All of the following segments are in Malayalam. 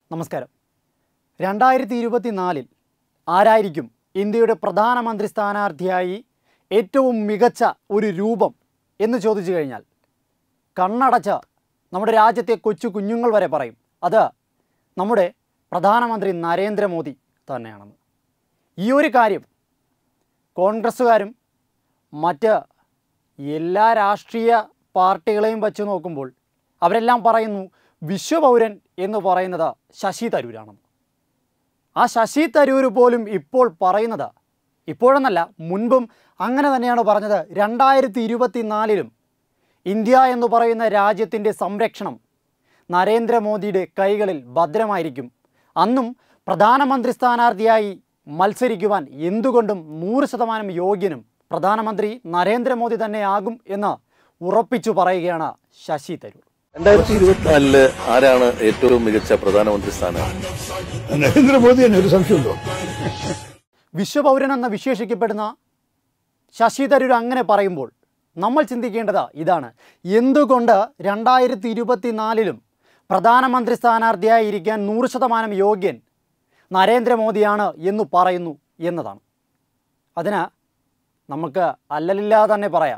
നമസ്കാരം രണ്ടായിരത്തി ഇരുപത്തി നാലിൽ ആരായിരിക്കും ഇന്ത്യയുടെ പ്രധാനമന്ത്രി സ്ഥാനാർത്ഥിയായി ഏറ്റവും മികച്ച ഒരു രൂപം എന്ന് ചോദിച്ചു കഴിഞ്ഞാൽ കണ്ണടച്ച നമ്മുടെ രാജ്യത്തെ കൊച്ചു കുഞ്ഞുങ്ങൾ വരെ പറയും അത് നമ്മുടെ പ്രധാനമന്ത്രി നരേന്ദ്രമോദി തന്നെയാണെന്ന് ഈ ഒരു കാര്യം കോൺഗ്രസ്സുകാരും മറ്റ് എല്ലാ രാഷ്ട്രീയ പാർട്ടികളെയും വച്ച് നോക്കുമ്പോൾ അവരെല്ലാം പറയുന്നു വിശ്വപൗരൻ എന്ന് പറയുന്നത് ശശി തരൂരാണെന്ന് ആ ശശി തരൂർ പോലും ഇപ്പോൾ പറയുന്നത് ഇപ്പോഴെന്നല്ല മുൻപും അങ്ങനെ തന്നെയാണ് പറഞ്ഞത് രണ്ടായിരത്തി ഇരുപത്തി നാലിലും ഇന്ത്യ എന്ന് പറയുന്ന രാജ്യത്തിൻ്റെ സംരക്ഷണം നരേന്ദ്രമോദിയുടെ കൈകളിൽ ഭദ്രമായിരിക്കും അന്നും പ്രധാനമന്ത്രി സ്ഥാനാർത്ഥിയായി മത്സരിക്കുവാൻ എന്തുകൊണ്ടും നൂറ് ശതമാനം യോഗ്യനും പ്രധാനമന്ത്രി നരേന്ദ്രമോദി തന്നെയാകും എന്ന് ഉറപ്പിച്ചു പറയുകയാണ് ശശി തരൂർ രണ്ടായിരത്തി ഇരുപത്തിനാലില് ആരാണ് ഏറ്റവും മികച്ച പ്രധാനമന്ത്രി സ്ഥാനം നരേന്ദ്രമോദി തന്നെ ഒരു സംശയമുണ്ടോ വിശ്വപൗരനെന്ന് വിശേഷിക്കപ്പെടുന്ന ശശി തരൂർ അങ്ങനെ പറയുമ്പോൾ നമ്മൾ ചിന്തിക്കേണ്ടത് ഇതാണ് എന്തുകൊണ്ട് രണ്ടായിരത്തി ഇരുപത്തിനാലിലും പ്രധാനമന്ത്രി സ്ഥാനാർത്ഥിയായി ഇരിക്കാൻ നൂറ് ശതമാനം യോഗ്യൻ നരേന്ദ്രമോദിയാണ് എന്ന് പറയുന്നു എന്നതാണ് അതിന് നമുക്ക് അല്ലലില്ലാതെ തന്നെ പറയാം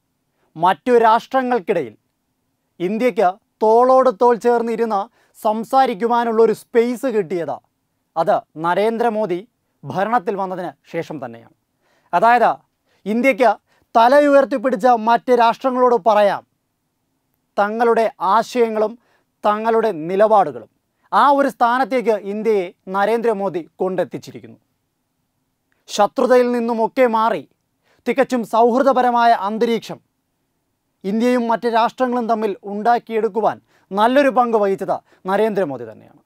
മറ്റു രാഷ്ട്രങ്ങൾക്കിടയിൽ ഇന്ത്യക്ക് തോളോട് തോൾ ചേർന്നിരുന്ന് സംസാരിക്കുവാനുള്ള ഒരു സ്പേസ് കിട്ടിയത് അത് നരേന്ദ്രമോദി ഭരണത്തിൽ വന്നതിന് ശേഷം തന്നെയാണ് അതായത് ഇന്ത്യക്ക് തല ഉയർത്തിപ്പിടിച്ച മറ്റ് രാഷ്ട്രങ്ങളോട് പറയാം തങ്ങളുടെ ആശയങ്ങളും തങ്ങളുടെ നിലപാടുകളും ആ ഒരു സ്ഥാനത്തേക്ക് ഇന്ത്യയെ നരേന്ദ്രമോദി കൊണ്ടെത്തിച്ചിരിക്കുന്നു ശത്രുതയിൽ നിന്നുമൊക്കെ മാറി തികച്ചും സൗഹൃദപരമായ അന്തരീക്ഷം ഇന്ത്യയും മറ്റ് രാഷ്ട്രങ്ങളും തമ്മിൽ ഉണ്ടാക്കിയെടുക്കുവാൻ നല്ലൊരു പങ്ക് വഹിച്ചത് നരേന്ദ്രമോദി തന്നെയാണ്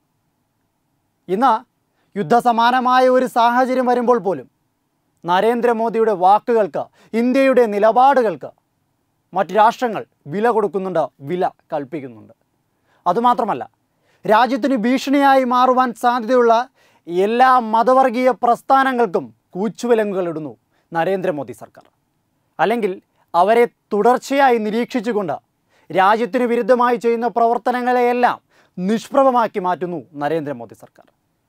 ഇന്ന് യുദ്ധസമാനമായ ഒരു സാഹചര്യം വരുമ്പോൾ പോലും നരേന്ദ്രമോദിയുടെ വാക്കുകൾക്ക് ഇന്ത്യയുടെ നിലപാടുകൾക്ക് മറ്റ് രാഷ്ട്രങ്ങൾ വില കൊടുക്കുന്നുണ്ട് വില കൽപ്പിക്കുന്നുണ്ട് അതുമാത്രമല്ല രാജ്യത്തിന് ഭീഷണിയായി മാറുവാൻ സാധ്യതയുള്ള എല്ലാ മതവർഗീയ പ്രസ്ഥാനങ്ങൾക്കും കൂച്ചുവിലങ്ങുകൾ ഇടുന്നു നരേന്ദ്രമോദി സർക്കാർ അല്ലെങ്കിൽ അവരെ തുടർച്ചയായി നിരീക്ഷിച്ചുകൊണ്ട് രാജ്യത്തിന് വിരുദ്ധമായി ചെയ്യുന്ന പ്രവർത്തനങ്ങളെയെല്ലാം നിഷ്പ്രഭമാക്കി മാറ്റുന്നു നരേന്ദ്രമോദി സർക്കാർ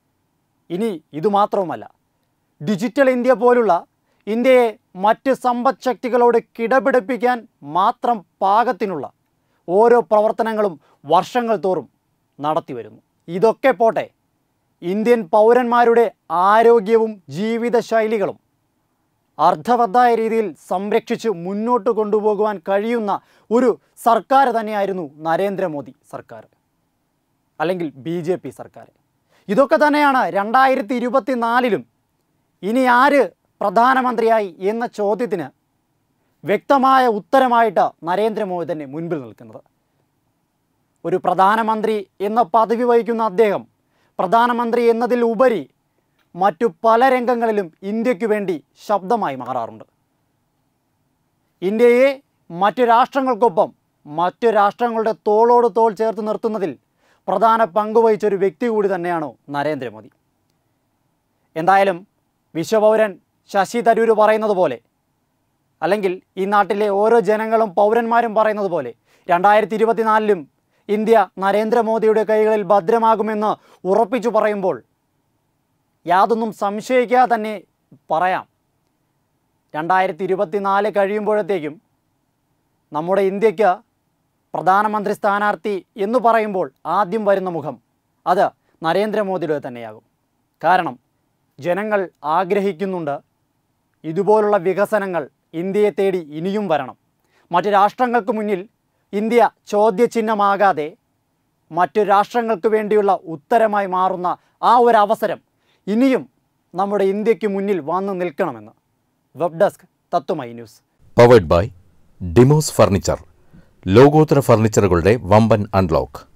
ഇനി ഇതുമാത്രവുമല്ല ഡിജിറ്റൽ ഇന്ത്യ പോലുള്ള ഇന്ത്യയെ മറ്റ് സമ്പദ് ശക്തികളോട് കിടപിടിപ്പിക്കാൻ മാത്രം പാകത്തിനുള്ള ഓരോ പ്രവർത്തനങ്ങളും വർഷങ്ങൾ തോറും നടത്തി വരുന്നു ഇതൊക്കെ പോട്ടെ ഇന്ത്യൻ പൗരന്മാരുടെ ആരോഗ്യവും ജീവിതശൈലികളും അർത്ഥവത്തായ രീതിയിൽ സംരക്ഷിച്ച് മുന്നോട്ട് കൊണ്ടുപോകുവാൻ കഴിയുന്ന ഒരു സർക്കാർ തന്നെയായിരുന്നു നരേന്ദ്രമോദി സർക്കാർ അല്ലെങ്കിൽ ബി ജെ പി സർക്കാർ ഇതൊക്കെ തന്നെയാണ് രണ്ടായിരത്തി ഇരുപത്തി നാലിലും ഇനി ആര് പ്രധാനമന്ത്രിയായി എന്ന ചോദ്യത്തിന് വ്യക്തമായ ഉത്തരമായിട്ട് നരേന്ദ്രമോദി തന്നെ മുൻപിൽ നിൽക്കുന്നത് ഒരു പ്രധാനമന്ത്രി എന്ന പദവി വഹിക്കുന്ന അദ്ദേഹം പ്രധാനമന്ത്രി എന്നതിൽ ഉപരി മറ്റു പല രംഗങ്ങളിലും ഇന്ത്യക്ക് വേണ്ടി ശബ്ദമായി മാറാറുണ്ട് ഇന്ത്യയെ മറ്റു രാഷ്ട്രങ്ങൾക്കൊപ്പം മറ്റു രാഷ്ട്രങ്ങളുടെ തോളോട് തോൾ ചേർത്ത് നിർത്തുന്നതിൽ പ്രധാന പങ്ക് വഹിച്ച ഒരു വ്യക്തി കൂടി തന്നെയാണ് നരേന്ദ്രമോദി എന്തായാലും വിശ്വപൗരൻ ശശി തരൂർ പറയുന്നത് പോലെ അല്ലെങ്കിൽ ഈ നാട്ടിലെ ഓരോ ജനങ്ങളും പൗരന്മാരും പറയുന്നത് പോലെ രണ്ടായിരത്തി ഇരുപത്തിനാലിലും ഇന്ത്യ നരേന്ദ്രമോദിയുടെ കൈകളിൽ ഭദ്രമാകുമെന്ന് ഉറപ്പിച്ചു പറയുമ്പോൾ യാതൊന്നും സംശയിക്കാതെ തന്നെ പറയാം രണ്ടായിരത്തി ഇരുപത്തിനാല് കഴിയുമ്പോഴത്തേക്കും നമ്മുടെ ഇന്ത്യക്ക് പ്രധാനമന്ത്രി സ്ഥാനാർത്ഥി എന്ന് പറയുമ്പോൾ ആദ്യം വരുന്ന മുഖം അത് നരേന്ദ്രമോദിയുടെ തന്നെയാകും കാരണം ജനങ്ങൾ ആഗ്രഹിക്കുന്നുണ്ട് ഇതുപോലുള്ള വികസനങ്ങൾ ഇന്ത്യയെ തേടി ഇനിയും വരണം മറ്റ് രാഷ്ട്രങ്ങൾക്ക് മുന്നിൽ ഇന്ത്യ ചോദ്യചിഹ്നമാകാതെ മറ്റു രാഷ്ട്രങ്ങൾക്ക് വേണ്ടിയുള്ള ഉത്തരമായി മാറുന്ന ആ ഒരു അവസരം ഇനിയും നമ്മുടെ ഇന്ത്യക്ക് മുന്നിൽ വന്നു നിൽക്കണമെന്ന് web desk Tatwamayi news powered by Dimos furniture ലോകോത്തര ഫർണിച്ചറുകളുടെ വമ്പൻ അൺലോക്ക്